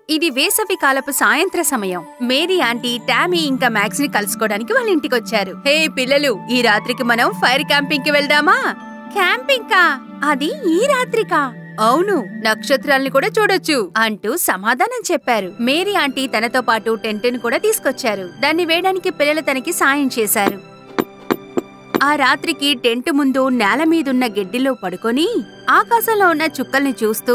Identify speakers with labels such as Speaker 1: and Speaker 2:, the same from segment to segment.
Speaker 1: ఇది వేసవి కాలపు సాయంత్ర సమయం మేరీ ఆంటీ టామీ ఇంకా మ్యాక్స్ ని కలుసుకోవడానికి వాళ్ళ ఇంటికొచ్చారు హే పిల్లలు ఈ రాత్రికి మనం ఫైర్ క్యాంపింగ్ కి వెళ్దామా క్యాంపింగ్ కా అది ఈ రాత్రికా అవును నక్షత్రాల్ని కూడా చూడొచ్చు అంటూ సమాధానం చెప్పారు మేరీ ఆంటీ తనతో పాటు టెంట్ ను కూడా తీసుకొచ్చారు దాన్ని వేయడానికి పిల్లలు తనకి సాయం చేశారు ఆ రాత్రికి టెంట్ ముందు నేల మీదున్న గెడ్డిలో పడుకొని ఆకాశంలో ఉన్న చుక్కల్ని చూస్తూ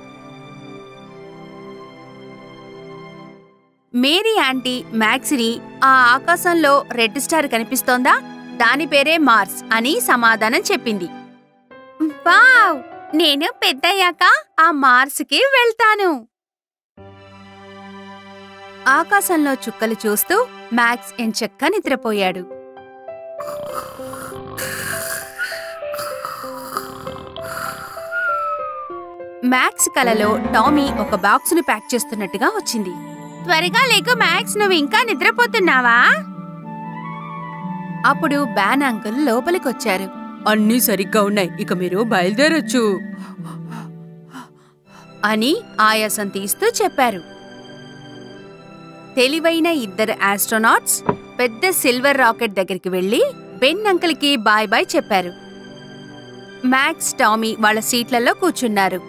Speaker 1: మేరీ ఆంటీ మ్యాక్స్ని ఆ ఆకాశంలో రెడ్ స్టార్ కనిపిస్తోందా దాని పేరే మార్స్ అని సమాధానం చెప్పింది వావ్ నేను పెద్దయ్యాక ఆ మార్స్కి వెళ్తాను ఆకాశంలో చుక్కలు చూస్తూ మ్యాక్స్ ఎంచక్క నిద్రపోయాడు మ్యాక్స్ కలలో టామీ ఒక బాక్సును ప్యాక్ చేస్తున్నట్టుగా వచ్చింది త్వరగా లేకు మ్యాక్స్ నువ్వు ఇంకా నిద్రపోతున్నావా అప్పుడు బ్యాన్ అంకుల్ లోపలికొచ్చారు
Speaker 2: అన్నీ సరిగ్గా ఉన్నాయి ఇక మీరు బయలుదేరొచ్చు
Speaker 1: అని ఆయాసం తీస్తూ చెప్పారు తెలివైన ఇద్దరు ఆస్ట్రోనాట్స్ పెద్ద సిల్వర్ రాకెట్ దగ్గరికి వెళ్లి బెన్ అంకుల్కి బాయ్ బాయ్ చెప్పారు మ్యాక్స్ టామీ వాళ్ళ సీట్లలో కూర్చున్నారు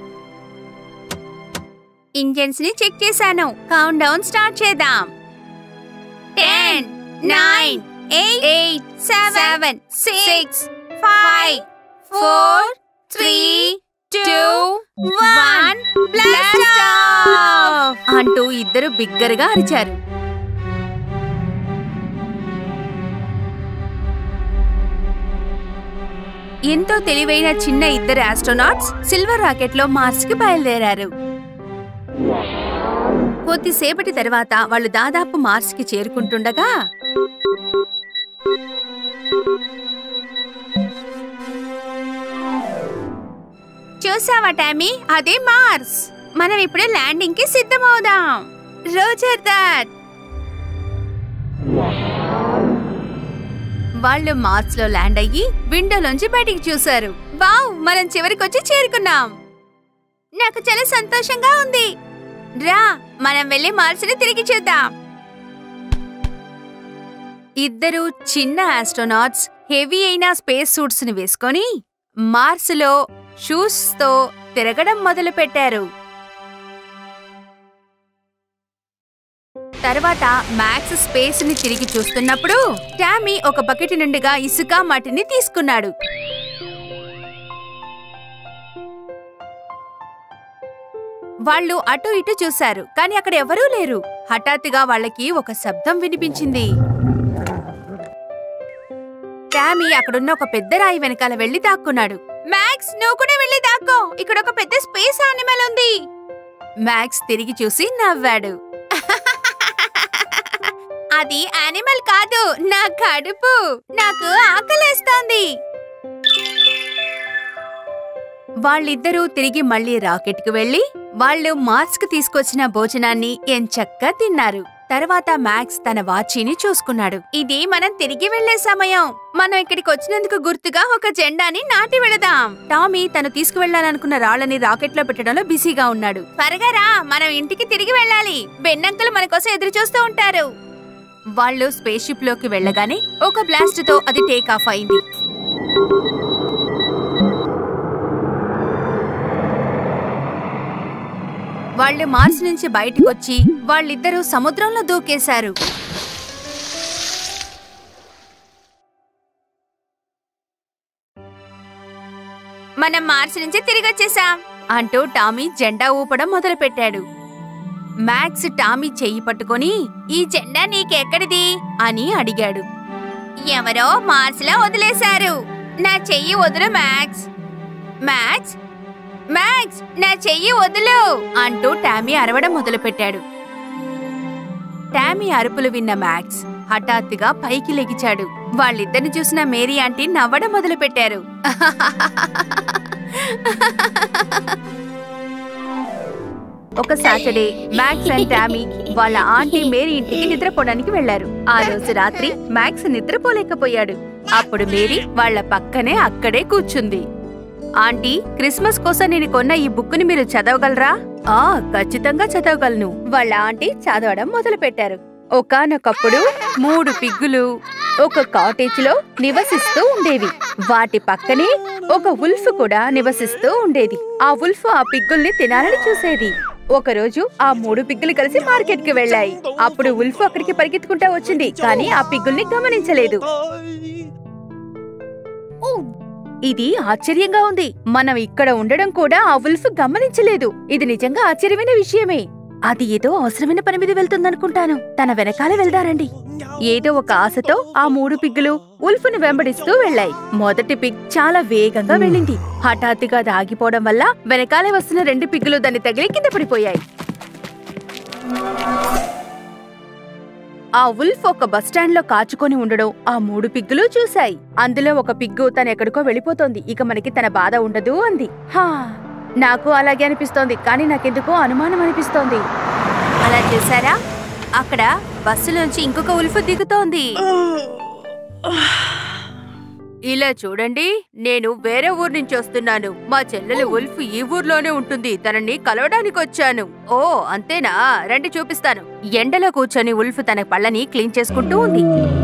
Speaker 1: ఇంజన్స్ ని చెక్ చేశాను కౌంట్ డౌన్ స్టార్ట్ చేద్దాం ten nine eight seven six five four three two one blast అంటూ ఇద్దరు బిగ్గరగా అరిచారు ఎంతో తెలివైన చిన్న ఇద్దరు ఆస్ట్రోనాట్స్ సిల్వర్ రాకెట్ లో మార్స్ కి బయలుదేరారు కొద్దిసేపటి తర్వాత వాళ్ళు దాదాపు మార్స్ కి చేరుకుంటుండగా చూసావా టామీ అదే మార్స్ మనం ఇప్పుడు ల్యాండింగ్ కి సిద్ధమవుదాం రోజర్ దాట్ వాళ్ళు మార్స్ లో ల్యాండ్ అయ్యి విండోలోంచి బయటికి చూశారు వావ్ మనం చివరికొచ్చి చేరుకున్నాం నాకు చాలా సంతోషంగా ఉంది రా మనం వెళ్ళి మార్స్ ని తిరిగి చూద్దాం ఇద్దరు చిన్న ఆస్ట్రోనాట్స్ హెవీ అయిన స్పేస్ సూట్స్ ని వేసుకొని మార్స్ లో షూస్ తో తిరగడం మొదలు పెట్టారు తర్వాత మ్యాక్స్ స్పేస్ ని తిరిగి చూస్తున్నప్పుడు టామీ ఒక బకెట్ నుండిగా ఇసుక మట్టిని తీసుకున్నాడు వాళ్ళు అటు ఇటు చూశారు కానీ అక్కడ ఎవరూ లేరు హఠాత్తుగా వాళ్ళకి ఒక శబ్దం వినిపించింది టామీ అక్కడున్న ఒక పెద్ద రాయి వెనకాల వెళ్లి దాక్కున్నాడు మ్యాక్స్ నువ్వు కూడా వెళ్లి దాక్కో ఇక్కడ ఒక పెద్ద స్పేస్ యానిమల్ ఉంది మ్యాక్స్ తిరిగి చూసి నవ్వాడు అది యానిమల్ కాదు నా కడుపు నాకు ఆకలేస్తోంది వాళ్ళిద్దరూ తిరిగి మళ్ళీ రాకెట్ కు వెళ్లి వాళ్ళు మార్స్ కు తీసుకొచ్చిన భోజనాన్ని ఎంచక్కా తిన్నారు తర్వాత మ్యాక్స్ తన వాచీని చూసుకున్నాడు ఇది మనం తిరిగి వెళ్లే సమయం మనం ఇక్కడికి వచ్చినందుకు గుర్తుగా ఒక జెండాని నాటి వెళదాం టామీ తను తీసుకువెళ్లాలనుకున్న రాళ్ళని రాకెట్ లో పెట్టడంలో బిజీగా ఉన్నాడు త్వరగా రా మనం ఇంటికి తిరిగి వెళ్ళాలి బెన్నంకులు మన కోసం ఎదురు చూస్తూ ఉంటారు వాళ్ళు స్పేస్ షిప్ లోకి వెళ్ళగానే ఒక బ్లాస్ట్ తో అది టేక్ ఆఫ్ అయింది వాళ్ళు మార్స్ నుంచి బయటకు వచ్చి వాళ్ళిద్దరూ సముద్రంలో దూకేశారు మనం మార్స్ నుంచి తిరిగి వచ్చేసాం అంటూ టామీ జెండా ఊపడం మొదలుపెట్టాడు మ్యాక్స్ టామీ చెయ్యి పట్టుకొని ఈ జెండా నీకెక్కడిది అని అడిగాడు ఎవరో మార్స్లా వదిలేశారు నా చెయ్యి వదులు మ్యాక్స్ మ్యాక్స్ మ్యాక్స్ నా చెయ్యి వదులు అంటూ టామీ అరవడం మొదలుపెట్టాడు టామీ అరుపులు విన్న మ్యాక్స్ హఠాత్తుగా పైకి లెగిచాడు వాళ్ళిద్దరిని చూసిన మేరీ ఆంటీ నవ్వడం మొదలుపెట్టారు ఒక సాటర్డే మ్యాక్స్ అండ్ టామీ వాళ్ళ ఆంటీ మేరీ ఇంటికి నిద్రపోవడానికి వెళ్లారు ఆ రోజు రాత్రి మ్యాక్స్ నిద్రపోలేకపోయాడు అప్పుడు మేరీ వాళ్ళ పక్కనే అక్కడే కూర్చుంది ఆంటీ క్రిస్మస్ కోసం నేను కొన్న ఈ బుక్కుని మీరు చదవగలరా ఆ ఖచ్చితంగా చదవగలను వాళ్ళ ఆంటీ చదవడం మొదలు పెట్టారు ఒకానొకప్పుడు మూడు పిగ్గులు ఒక కాటేజ్ లో నివసిస్తూ ఉండేవి వాటి పక్కనే ఒక ఉల్ఫ్ కూడా నివసిస్తూ ఉండేది ఆ ఉల్ఫ్ ఆ పిగ్గుల్ని తినాలని చూసేది ఒకరోజు ఆ మూడు పిగ్గులు కలిసి మార్కెట్ కి వెళ్ళాయి అప్పుడు ఉల్ఫ్ అక్కడికి పరిగెత్తుకుంటా వచ్చింది కానీ ఆ పిగ్గుల్ని గమనించలేదు ఇది ఆశ్చర్యంగా ఉంది మనం ఇక్కడ ఉండడం కూడా ఆ ఉల్ఫ్ గమనించలేదు ఇది నిజంగా ఆశ్చర్యమైన విషయమే అది ఏదో అవసరమైన పని మీద వెళ్తుందనుకుంటాను తన వెనకాల వెళ్దారండి ఏదో ఒక ఆశతో ఆ మూడు పిగ్గులు ఉల్ఫ్ను వెంబడిస్తూ వెళ్ళాయి మొదటి పిగ్ చాలా వేగంగా వెళ్ళింది హఠాత్తుగా అది ఆగిపోవడం వల్ల వెనకాలే వస్తున్న రెండు పిగ్గులు దాన్ని తగిలి కింద పడిపోయాయి ఆ ఉల్ఫ్ ఒక బస్టాండ్ లో కాచుకొని ఉండడం ఆ మూడు పిగ్గులు చూశాయి అందులో ఒక పిగ్గు తన ఎక్కడికో వెళ్ళిపోతోంది ఇక మనకి తన బాధ ఉండదు అంది హా నాకు అలాగే అనిపిస్తోంది కానీ నాకెందుకో అనుమానం అనిపిస్తోంది అలా చేశారా అక్కడ బస్సులోంచి ఇంకొక ఉల్ఫ్ దిగుతోంది ఇలా చూడండి నేను వేరే ఊరు నుంచి వస్తున్నాను మా చెల్లెలు ఉల్ఫ్ ఈ ఊర్లోనే ఉంటుంది తనని కలవడానికి వచ్చాను ఓ అంతేనా రండి చూపిస్తాను ఎండలో కూర్చొని ఉల్ఫ్ తన పళ్ళని క్లీన్ చేసుకుంటూ ఉంది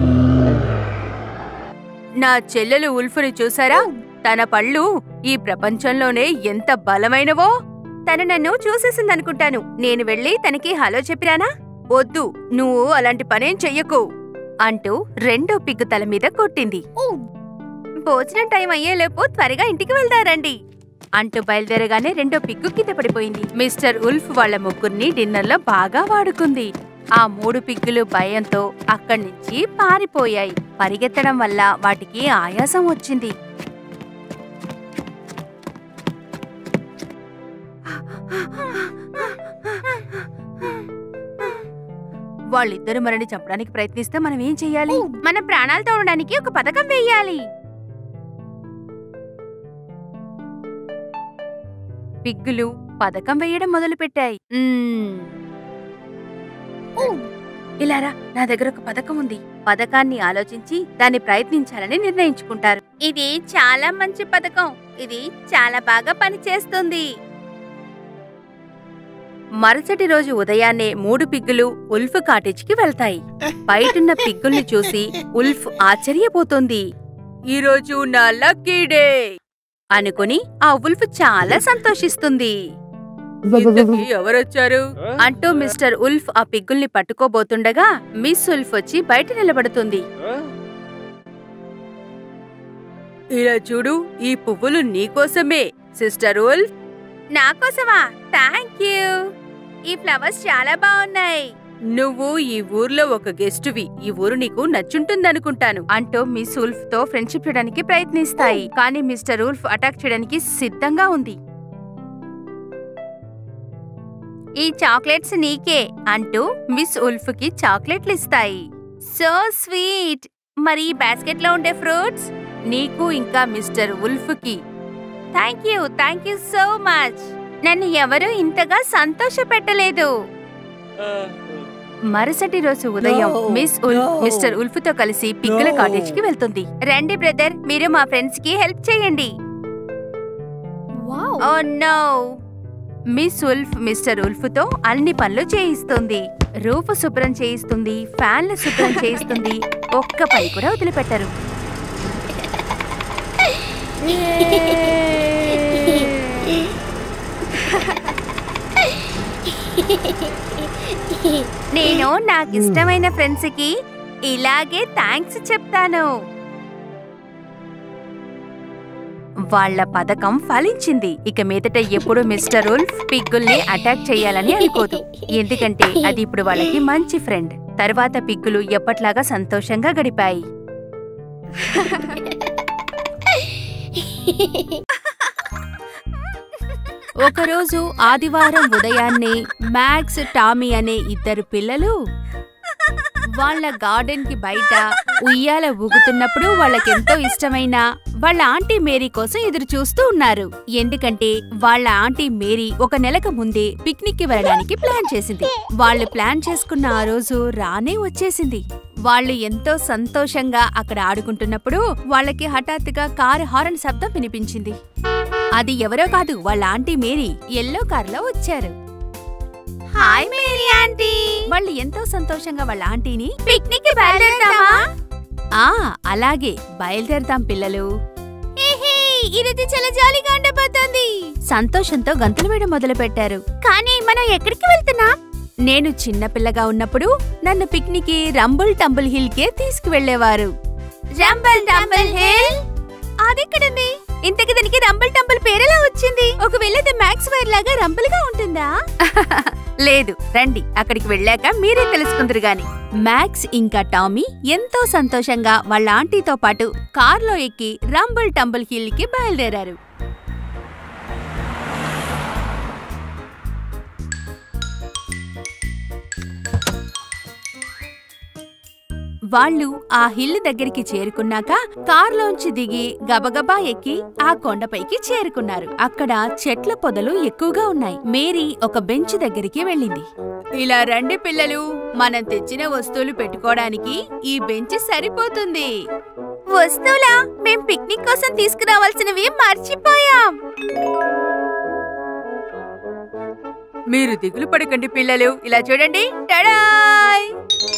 Speaker 1: నా చెల్లెలు ఉల్ఫ్ని చూసారా తన పళ్ళు ఈ ప్రపంచంలోనే ఎంత బలమైనవో తను నన్ను చూసేసిందనుకుంటాను నేను వెళ్ళి తనకి హలో చెప్పిరానా వద్దు నువ్వు అలాంటి పనేం చెయ్యకు అంటూ రెండో పిగ్గు తల మీద కొట్టింది భోజనం టైం అయ్యేలోపు త్వరగా ఇంటికి వెళ్తారండి అంటూ బయలుదేరగానే రెండో పిగ్గు కింద పడిపోయింది మిస్టర్ ఉల్ఫ్ వాళ్ళ ముగ్గురిని డిన్నర్లో బాగా వాడుకుంది ఆ మూడు పిగ్గులు భయంతో అక్కడి నుంచి పారిపోయాయి పరిగెత్తడం వల్ల వాటికి ఆయాసం వచ్చింది వాళ్ళిద్దరు మనని చంపడానికి ప్రయత్నిస్తే మనం ఏం చెయ్యాలి మన ప్రాణాలతో ఉండడానికి ఒక పథకం వేయాలి పిగ్గులు పథకం వేయడం మొదలుపెట్టాయి మ్మ్. ఇలారా నా దగ్గర ఒక పథకం ఉంది పథకాన్ని ఆలోచించి దాన్ని ప్రయత్నించాలని నిర్ణయించుకుంటారు ఇది చాలా మంచి పథకం ఇది చాలా బాగా పనిచేస్తుంది మరుసటి రోజు ఉదయాన్నే మూడు పిగ్గులు ఉల్ఫ్ కాటేజ్కి వెళ్తాయి బయటున్న పిగ్గుల్ని చూసి ఉల్ఫ్ ఆశ్చర్యపోతుంది ఈరోజు నా లక్కీ డే అనుకుని ఆ ఉల్ఫ్ చాలా సంతోషిస్తుంది ఇంతకీ ఎవరొచ్చారు అంటూ మిస్టర్ ఉల్ఫ్ ఆ పిగ్గుల్ని పట్టుకోబోతుండగా మిస్ ఉల్ఫ్ వచ్చి బయట నిలబడుతుంది ఇలా చూడు ఈ పువ్వులు నీకోసమే సిస్టర్ ఉల్ఫ్ నా కోసమా థ్యాంక్ యూ ఈ ఫ్లవర్స్ చాలా బాగున్నాయి నువ్వు ఈ ఊర్లో ఒక గెస్టువి ఈ ఊరు నీకు నచ్చుంటుందనుకుంటాను అంటూ మిస్ ఉల్ఫ్ తో ఫ్రెండ్షిప్ చేయడానికి ప్రయత్నిస్తాయి కానీ మిస్టర్ ఉల్ఫ్ అటాక్ చేయడానికి సిద్ధంగా ఉంది ఈ చాక్లెట్స్ నీకే అంటూ మిస్ ఉల్ఫ్ కి చాక్లెట్లు ఇస్తాయి సో స్వీట్ మరి ఈ బాస్కెట్ లో ఉండే ఫ్రూట్స్ నీకు ఇంకా మిస్టర్ ఉల్ఫ్ కి thank you thank you so much నన్ను ఎవరూ ఇంతగా సంతోష పెట్టలేదు మరుసటి రోజు ఉదయం
Speaker 2: No,
Speaker 1: Miss Wolf
Speaker 2: no.
Speaker 1: Mister Wolf తో కలిసి పిగ్గుల
Speaker 2: No.
Speaker 1: కాటేజ్ కి వెళ్తుంది రండి బ్రదర్ మీరు మా ఫ్రెండ్స్ కి హెల్ప్ చేయండి oh no Miss Wolf Mister Wolf తో అన్ని పనులు చేయిస్తుంది రూపు శుభ్రం చేయిస్తుంది ఫ్యాన్లు శుభ్రం చేయిస్తుంది ఒక్క పని కూడా వదిలిపెట్టరు నేను నాకు ఇష్టమైన ఫ్రెండ్స్ కి ఇలాగే థ్యాంక్స్ చెప్తాను వాళ్ళ పథకం ఫలించింది ఇక మీదట ఎప్పుడు మిస్టర్ ఉల్ఫ్ పిగ్గుల్ని అటాక్ చేయాలని అనుకోదు ఎందుకంటే అది ఇప్పుడు వాళ్ళకి మంచి ఫ్రెండ్ తర్వాత పిగ్గులు ఎప్పట్లాగా సంతోషంగా గడిపాయి ఒకరోజు ఆదివారం ఉదయాన్నే మ్యాక్స్ టామీ అనే ఇద్దరు పిల్లలు వాళ్ళ గార్డెన్ కి బయట ఉయ్యాల ఊగుతున్నప్పుడు వాళ్ళకెంతో ఇష్టమైన వాళ్ళ ఆంటీ మేరీ కోసం ఎదురు చూస్తూ ఉన్నారు ఎందుకంటే వాళ్ళ ఆంటీ మేరీ ఒక నెలకు ముందే పిక్నిక్ కి వెళ్ళడానికి ప్లాన్ చేసింది వాళ్ళు ప్లాన్ చేసుకున్న ఆ రోజు రానే వచ్చేసింది వాళ్ళు ఎంతో సంతోషంగా అక్కడ ఆడుకుంటున్నప్పుడు వాళ్ళకి హఠాత్తుగా కారు హారన్ శబ్దం వినిపించింది అది ఎవరో కాదు వాళ్ళ ఆంటీ మేరీ ఎల్లో కార్లో వచ్చారు హాయ్ మేరీ ఆంటీ వాళ్ళు ఎంతో సంతోషంగా వాళ్ళ ఆంటీని పిక్నిక్ బయలుదేరదామా ఆ అలాగే బయలుదేరదాం పిల్లలు ఈరోజు చాలా జాలీగా ఉండబోతోంది సంతోషంతో గంతులు వేయడం మొదలు పెట్టారు కానీ మనం ఎక్కడికి వెళ్తున్నాం నేను చిన్న పిల్లగా ఉన్నప్పుడు నన్ను పిక్నిక్ రంబుల్ టంబుల్ హిల్ కే తీసుకువెళ్లేవారు రంబుల్ టంబుల్ హిల్ అదెక్కడుంది ఇంతకి దానికి రంబుల్ టంబుల్ పేరెలా వచ్చింది ఒకవేళ అది మ్యాక్స్ వైర్ లాగా రంబుల్ గా ఉంటుందా లేదు రండి అక్కడికి వెళ్ళాక మీరే తెలుసుకుందరు గాని మ్యాక్స్ ఇంకా టామీ ఎంతో సంతోషంగా వాళ్ళ ఆంటీతో పాటు కార్లో ఎక్కి రంబుల్ టంబుల్ హిల్ కి బయలుదేరారు వాళ్ళు ఆ హిల్ దగ్గరికి చేరుకున్నాక కార్లోంచి దిగి గబగబా ఎక్కి ఆ కొండపైకి చేరుకున్నారు అక్కడ చెట్ల పొదలు ఎక్కువగా ఉన్నాయి మేరీ ఒక బెంచ్ దగ్గరికి వెళ్ళింది ఇలా రండి పిల్లలు మనం తెచ్చిన వస్తువులు పెట్టుకోవడానికి ఈ బెంచ్ సరిపోతుంది వస్తువులా మేం పిక్నిక్ కోసం తీసుకురావాల్సినవి మర్చిపోయాం
Speaker 2: మీరు దిగులు పడకండి పిల్లలు ఇలా చూడండి టడాయ్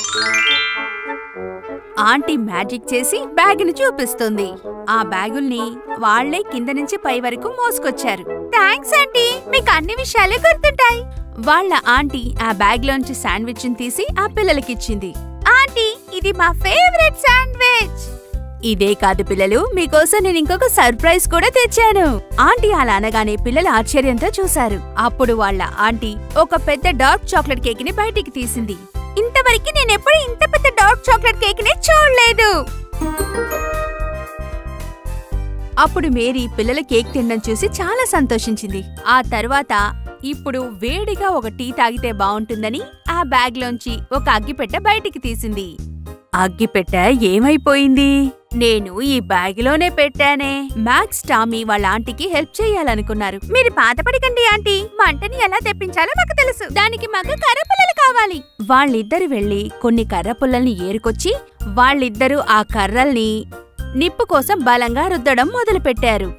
Speaker 1: ఆంటీ మ్యాజిక్ చేసి బ్యాగుని చూపిస్తుంది ఆ బ్యాగుల్ని వాళ్లే కింద నుంచి పై వరకు మోసుకొచ్చారు థ్యాంక్స్ ఆంటీ మీకు అన్ని విషయాలు గుర్తుంటాయి వాళ్ళ ఆంటీ ఆ బ్యాగ్ లోంచి శాండ్విచ్ తీసి ఆ పిల్లలకిచ్చింది ఆంటీ ఇది మా ఫేవరెట్ శాండ్విచ్ ఇదే కాదు పిల్లలు మీకోసం నేను ఇంకొక సర్ప్రైజ్ కూడా తెచ్చాను ఆంటీ అలా అనగానే పిల్లలు ఆశ్చర్యంతో చూశారు అప్పుడు వాళ్ళ ఆంటీ ఒక పెద్ద డార్క్ చాక్లెట్ కేక్ ని బయటికి తీసింది ఇంతవరకు నేను ఎప్పుడు ఇంత పెద్ద డార్క్ చాక్లెట్ కేక్ ని చూడలేదు అప్పుడు మేరీ పిల్లల కేక్ తినడం చూసి చాలా సంతోషించింది ఆ తర్వాత ఇప్పుడు వేడిగా ఒక టీ తాగితే బావుంటుందని ఆ బ్యాగ్లోంచి ఒక అగ్గిపెట్టె బయటికి తీసింది అగ్గిపెట్టె ఏమైపోయింది నేను ఈ బ్యాగులోనే పెట్టానే మ్యాక్స్ టామీ వాళ్ళ ఆంటీకి హెల్ప్ చేయాలనుకున్నారు మీరు బాధపడకండి ఆంటీ మంటని ఎలా తెప్పించాలో మాకు తెలుసు దానికి మాకు కర్రపుల్లలు కావాలి వాళ్ళిద్దరు వెళ్లి కొన్ని కర్రపుల్లల్ని ఏరుకొచ్చి వాళ్ళిద్దరూ ఆ కర్రల్ని నిప్పు కోసం బలంగా రుద్దడం మొదలుపెట్టారు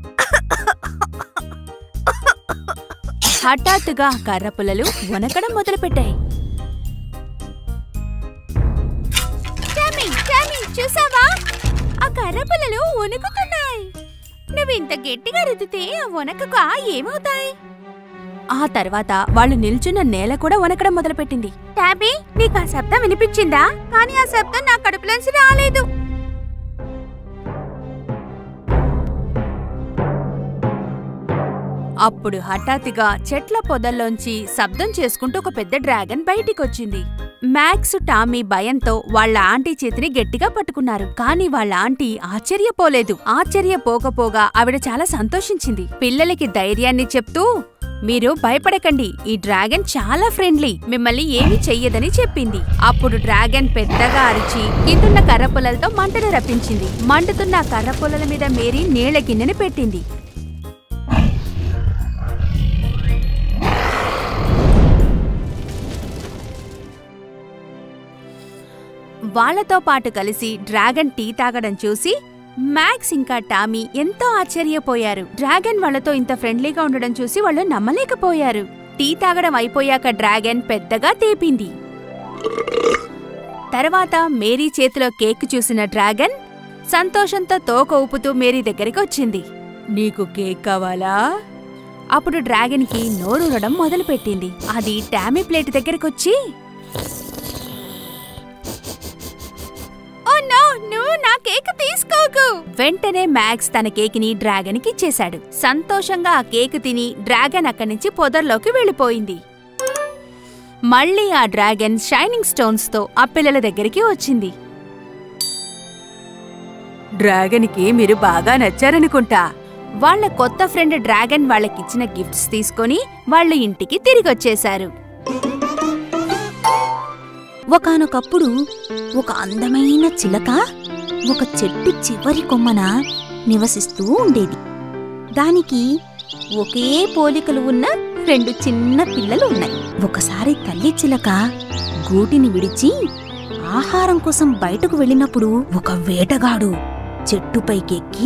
Speaker 1: హఠాత్తుగా ఆ కర్రపుల్లలు వనకడం మొదలుపెట్టాయి టామీ, టామీ, చూసావా ఆ కర్రపుల్లలు వణుకుతున్నాయి నువ్వు ఇంత గట్టిగా రుద్దితే ఆ వనకక ఏమవుతాయి ఆ తర్వాత వాళ్ళు నిల్చున్న నేల కూడా వనకడం మొదలుపెట్టింది టాబీ నీకు ఆ శబ్దం వినిపించిందా కానీ ఆ శబ్దం నా కడుపులోంచి రాలేదు అప్పుడు హఠాత్తుగా చెట్ల పొదల్లోంచి శబ్దం చేసుకుంటూ ఒక పెద్ద డ్రాగన్ బయటికొచ్చింది మ్యాక్స్ టామీ భయంతో వాళ్ళ ఆంటీ చేతిని గట్టిగా పట్టుకున్నారు కానీ వాళ్ళ ఆంటీ ఆశ్చర్యపోలేదు ఆశ్చర్యపోకపోగా ఆవిడ చాలా సంతోషించింది పిల్లలకి ధైర్యాన్ని చెప్తూ మీరు భయపడకండి ఈ డ్రాగన్ చాలా ఫ్రెండ్లీ మిమ్మల్ని ఏమీ చెయ్యదని చెప్పింది అప్పుడు డ్రాగన్ పెద్దగా అరిచి కిందున్న కర్ర పుల్లలతో మంటను రప్పించింది మండుతున్న ఆ కర్ర పుల్లల మీద మేరీ నీళ్ల గిన్నెని పెట్టింది వాళ్ళతో పాటు కలిసి డ్రాగన్ టీ తాగడం చూసి మ్యాక్స్ ఇంకా టామీ ఎంతో ఆశ్చర్యపోయారు డ్రాగన్ వాళ్ళతో ఇంత ఫ్రెండ్లీగా ఉండడం చూసి వాళ్ళు నమ్మలేకపోయారు టీ తాగడం అయిపోయాక డ్రాగన్ పెద్దగా తేపింది తర్వాత మేరీ చేతిలో కేక్ చూసిన డ్రాగన్ సంతోషంతో తోక ఊపుతూ మేరీ దగ్గరికి వచ్చింది
Speaker 2: నీకు కేక్ కావాలా
Speaker 1: అప్పుడు డ్రాగన్ కి నోరూరడం మొదలుపెట్టింది అది టామీ ప్లేట్ దగ్గరకొచ్చి "ఓ నో, నువ్వు నా కేక్ తీసుకోకు వెంటనే మ్యాక్స్ తన కేక్ ని డ్రాగన్ కి ఇచ్చేశాడు సంతోషంగా ఆ కేక్ తిని డ్రాగన్ అక్కడి నుంచి పొదర్లోకి వెళ్ళిపోయింది మళ్ళీ ఆ డ్రాగన్ షైనింగ్ స్టోన్స్ తో ఆ పిల్లల దగ్గరికి వచ్చింది
Speaker 2: డ్రాగన్కి మీరు బాగా నచ్చారనుకుంటా
Speaker 1: వాళ్ళ కొత్త ఫ్రెండ్ డ్రాగన్ వాళ్ళకిచ్చిన గిఫ్ట్స్ తీసుకొని వాళ్ళు ఇంటికి తిరిగొచ్చేశారు
Speaker 3: ఒకానొకప్పుడు ఒక అందమైన చిలక ఒక చెట్టు చివరి కొమ్మన నివసిస్తూ ఉండేది దానికి ఒకే పోలికలు ఉన్న రెండు చిన్న పిల్లలు ఉన్నాయి ఒకసారి తల్లి చిలక గూటిని విడిచి ఆహారం కోసం బయటకు వెళ్ళినప్పుడు ఒక వేటగాడు చెట్టుపైకెక్కి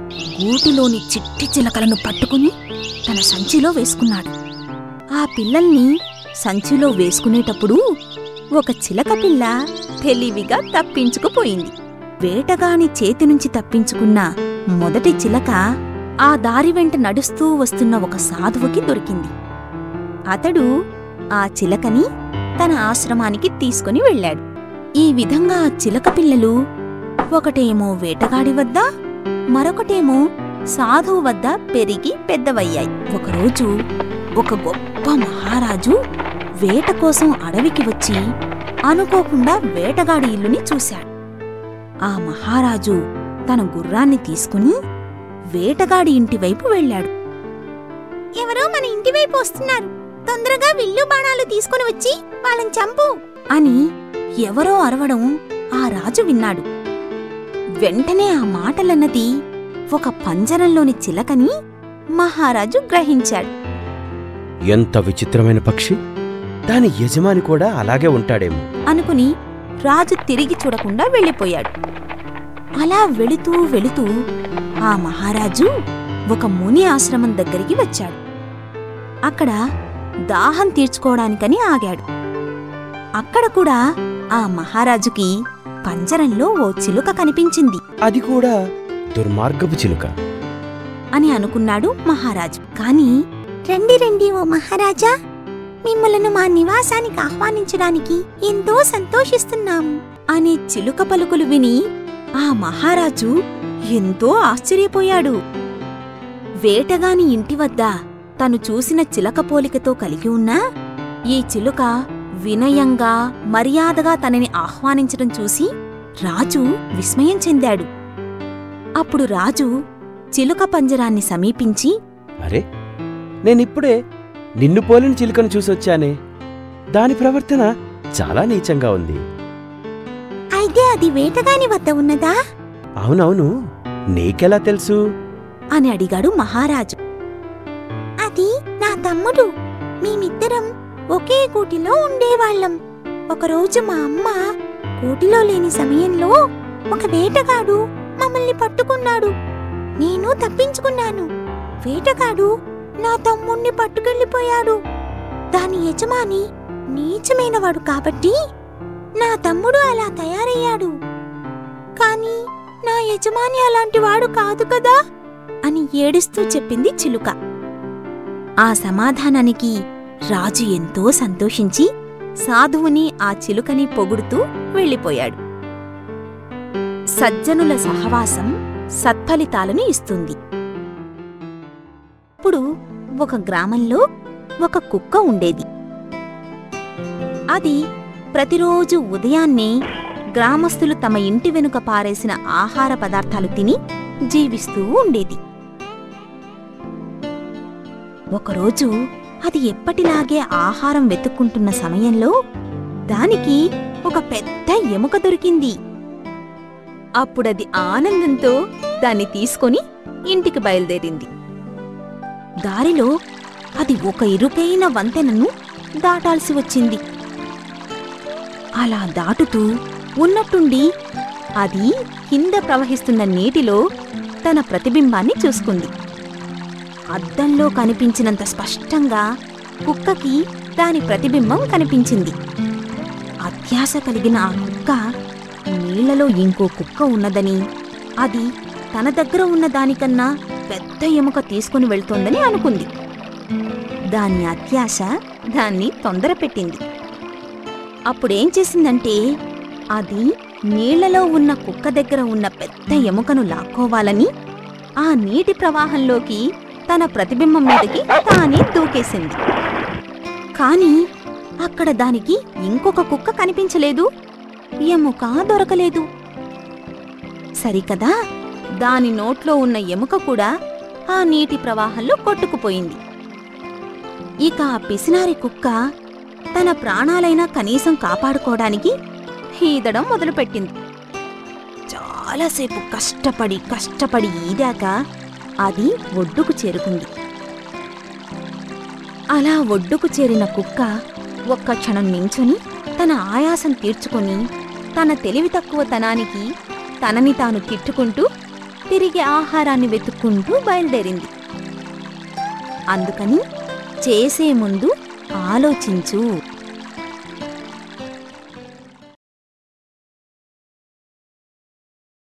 Speaker 3: గూటిలోని చిట్టి చిలకలను పట్టుకుని తన సంచిలో వేసుకున్నాడు ఆ పిల్లల్ని సంచిలో వేసుకునేటప్పుడు ఒక చిలక పిల్ల తెలివిగా తప్పించుకుపోయింది వేటగాని చేతి నుంచి తప్పించుకున్న మొదటి చిలక ఆ దారి వెంట నడుస్తూ వస్తున్న ఒక సాధువుకి దొరికింది అతడు ఆ చిలకని తన ఆశ్రమానికి తీసుకుని వెళ్ళాడు ఈ విధంగా ఆ చిలక పిల్లలు ఒకటేమో వేటగాడి వద్ద మరొకటేమో సాధువు వద్ద పెరిగి పెద్దవయ్యాయి ఒకరోజు ఒక గొప్ప మహారాజు వేట కోసం అడవికి వచ్చి అనుకోకుండా వేటగాడి ఇల్లుని చూశాడు ఆ మహారాజు తన గుర్రాన్ని తీసుకుని వేటగాడి ఇంటివైపు వెళ్ళాడు ఎవరో మన ఇంటివైపు వస్తున్నారు తొందరగా విల్లు బాణాలు తీసుకుని వచ్చి వాళ్ళని చంపు అని ఎవరో అరవడం ఆ రాజు విన్నాడు వెంటనే ఆ మాటలన్నది ఒక పంజరంలోని చిలకని మహారాజు గ్రహించాడు
Speaker 4: ఎంత విచిత్రమైన పక్షి దాని యజమాని కూడా అలాగే ఉంటాడేమో
Speaker 3: అనుకుని రాజు తిరిగి చూడకుండా వెళ్ళిపోయాడు అలా వెళుతూ వెళుతూ ఆ మహారాజు ఒక ముని ఆశ్రమం దగ్గరికి వచ్చాడు అక్కడ దాహం తీర్చుకోవడానికని ఆగాడు అక్కడ కూడా ఆ మహారాజుకి పంజరంలో ఓ చిలుక కనిపించింది
Speaker 4: అది కూడా దుర్మార్గపు చిలుక
Speaker 3: అని అనుకున్నాడు మహారాజు కాని రండి రండి ఓ మహారాజా మిమ్మలను మా నివాసానికి ఆహ్వానించడానికి ఎంతో సంతోషిస్తున్నాము అనే చిలుక పలుకులు విని ఆ మహారాజు ఎంతో ఆశ్చర్యపోయాడు వేటగాని ఇంటి వద్ద తను చూసిన చిలక పోలికతో కలిగి ఉన్న ఈ చిలుక వినయంగా మర్యాదగా తనని ఆహ్వానించడం చూసి రాజు విస్మయం చెందాడు అప్పుడు రాజు చిలుక పంజరాన్ని సమీపించి
Speaker 4: అరే నేనిప్పుడే నిన్ను పోలిన చిలుకను చూసొచ్చానే దాని ప్రవర్తన చాలా నీచంగా ఉంది
Speaker 3: అయితే అది వేటగాని వద్ద ఉన్నదా
Speaker 4: అవునవును నీకెలా తెలుసు
Speaker 3: అని అడిగాడు మహారాజు అది నా తమ్ముడు మేమిద్దరం ఒకే కూటిలో ఉండేవాళ్ళం ఒకరోజు మా అమ్మ కూటిలో లేని సమయంలో ఒక వేటగాడు మమ్మల్ని పట్టుకున్నాడు నేను తప్పించుకున్నాను వేటగాడు నా తమ్ముణ్ణి పట్టుకెళ్ళిపోయాడు దాని యజమాని నీచమైనవాడు కాబట్టి నా తమ్ముడు అలా తయారయ్యాడు కాని నా యజమాని అలాంటి వాడు కాదు కదా అని ఏడుస్తూ చెప్పింది చిలుక ఆ సమాధానానికి రాజు ఎంతో సంతోషించి సాధువుని ఆ చిలుకని పొగుడుతూ వెళ్ళిపోయాడు సజ్జనుల సహవాసం సత్ఫలితాలను ఇస్తుంది ఇప్పుడు ఒక గ్రామంలో ఒక కుక్క ఉండేది అది ప్రతిరోజు ఉదయాన్నే గ్రామస్తులు తమ ఇంటి వెనుక పారేసిన ఆహార పదార్థాలు తిని జీవిస్తూ ఉండేది ఒకరోజు అది ఎప్పటిలాగే ఆహారం వెతుక్కుంటున్న సమయంలో దానికి ఒక పెద్ద ఎముక దొరికింది అప్పుడది ఆనందంతో దాన్ని తీసుకొని ఇంటికి బయలుదేరింది దారిలో అది ఒక ఇరుకైన వంతెనను దాటాల్సి వచ్చింది అలా దాటుతూ ఉన్నట్టుండి అది కింద ప్రవహిస్తున్న నీటిలో తన ప్రతిబింబాన్ని చూసుకుంది అద్దంలో కనిపించినంత స్పష్టంగా కుక్కకి దాని ప్రతిబింబం కనిపించింది అత్యాశ కలిగిన ఆ కుక్క నీళ్లలో ఇంకో కుక్క ఉన్నదని అది తన దగ్గర ఉన్న దానికన్నా పెద్ద ఎముక తీసుకుని వెళ్తోందని అనుకుంది దాని అత్యాశ దాన్ని తొందరపెట్టింది అప్పుడేం చేసిందంటే అది నీళ్లలో ఉన్న కుక్క దగ్గర ఉన్న పెద్ద ఎముకను లాక్కోవాలని ఆ నీటి ప్రవాహంలోకి తన ప్రతిబింబం మీదకి తానే దూకేసింది కాని అక్కడ దానికి ఇంకొక కుక్క కనిపించలేదు ఎముక దొరకలేదు సరికదా దాని నోట్లో ఉన్న ఎముక కూడా ఆ నీటి ప్రవాహంలో కొట్టుకుపోయింది ఇక ఆ పిసినారి కుక్క తన ప్రాణాలైనా కనీసం కాపాడుకోవడానికి ఈదడం మొదలుపెట్టింది చాలాసేపు కష్టపడి కష్టపడి ఈదాక అది ఒడ్డుకు చేరుకుంది అలా ఒడ్డుకు చేరిన కుక్క ఒక్క క్షణం నించుని తన ఆయాసం తీర్చుకొని తన తెలివి తక్కువతనానికి తనని తాను తిట్టుకుంటూ తిరిగి ఆహారాన్ని వెతుక్కుంటూ బయలుదేరింది అందుకని చేసే ముందు ఆలోచించు